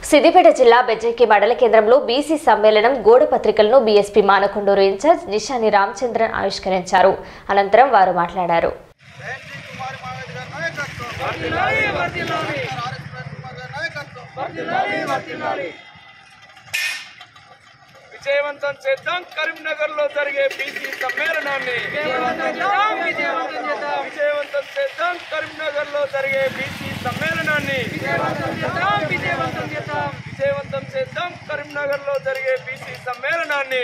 సిద్దిపేట జిల్లా బెజ్జంకి మండల కేంద్రంలో బీసీ సమ్మేళనం గోడ పత్రికలను బీఎస్పీ మానకొండూరు ఇన్ఛార్జ్ నిషాని రామచంద్రన్ ఆవిష్కరించారు అనంతరం వారు మాట్లాడారు జయంతి కుమార్ మావేద్ గారి నాయకత్వం ఆర్ఎస్ కుమార్ గారి నాయకత్వం విజయవంతం చేద్దాం కరీంనగర్ లో జరిగే బీసీ సమ్మేళనాన్ని విజయవంతం చేద్దాం కరీంనగర్ లో జరిగే బీసీ సమ్మేళనాన్ని విజయవంతం చేద్దాం కరీంనగర్ లో జరిగే బీసీ సమ్మేళనాన్ని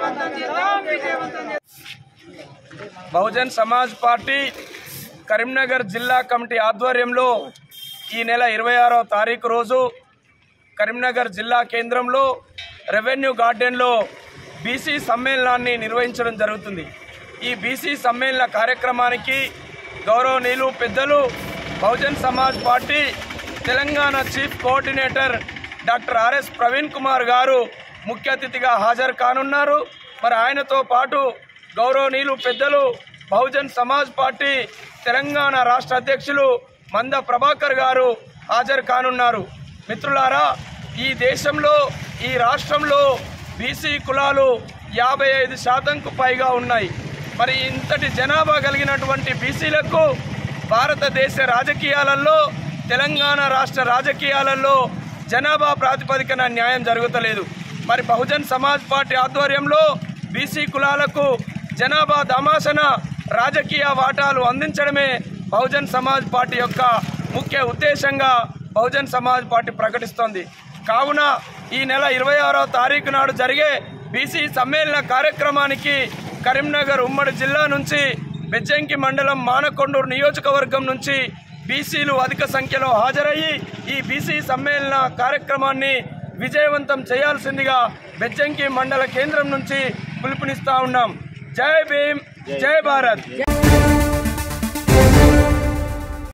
బహుజన్ సమాజ్ పార్టీ కరీంనగర్ జిల్లా కమిటీ ఆధ్వర్యంలో ఈ నెల ఇరవై ఆరో తారీఖు రోజు కరీంనగర్ జిల్లా కేంద్రంలో రెవెన్యూ గార్డెన్లో బీసీ సమ్మేళనాన్ని నిర్వహించడం జరుగుతుంది ఈ బీసీ సమ్మేళన కార్యక్రమానికి గౌరవనీయులు పెద్దలు Bahujan Samaj party Telangana chief coordinator doctor RS Praveen Kumar garu ముఖ్య అతిథిగా హాజరు కానున్నారు మరి ఆయనతో పాటు గౌరవనీయులు పెద్దలు బహుజన్ సమాజ్ పార్టీ తెలంగాణ రాష్ట్ర అధ్యక్షులు మంద ప్రభాకర్ గారు హాజరు కానున్నారు మిత్రులారా ఈ దేశంలో ఈ రాష్ట్రంలో బీసీ కులాలు యాభై ఐదు శాతంకు పైగా ఉన్నాయి మరి ఇంతటి జనాభా కలిగినటువంటి బీసీలకు భారతదేశ రాజకీయాలలో తెలంగాణ రాష్ట్ర రాజకీయాలలో జనాభా ప్రాతిపదికన న్యాయం జరుగుతలేదు మరి బహుజన్ సమాజ్ పార్టీ ఆధ్వర్యంలో బీసీ కులాలకు జనాభా దమాసన రాజకీయ వాటాలు అందించడమే బహుజన్ సమాజ్ పార్టీ యొక్క ముఖ్య ఉద్దేశంగా బహుజన్ సమాజ్ పార్టీ ప్రకటిస్తోంది కావున ఈ నెల ఇరవై ఆరో తారీఖు నాడు జరిగే బీసీ సమ్మేళన కార్యక్రమానికి కరీంనగర్ ఉమ్మడి జిల్లా నుంచి బెజ్జంకి మండలం మానకొండూరు నియోజకవర్గం నుంచి బీసీలు అధిక సంఖ్యలో హాజరయ్యి ఈ బీసీ సమ్మేళన కార్యక్రమాన్ని విజయవంతం చేయాల్సిందిగా బెజ్జంకి మండల కేంద్రం నుంచి పిలుపునిస్తా ఉన్నాం జై భీమ్ జై భారత్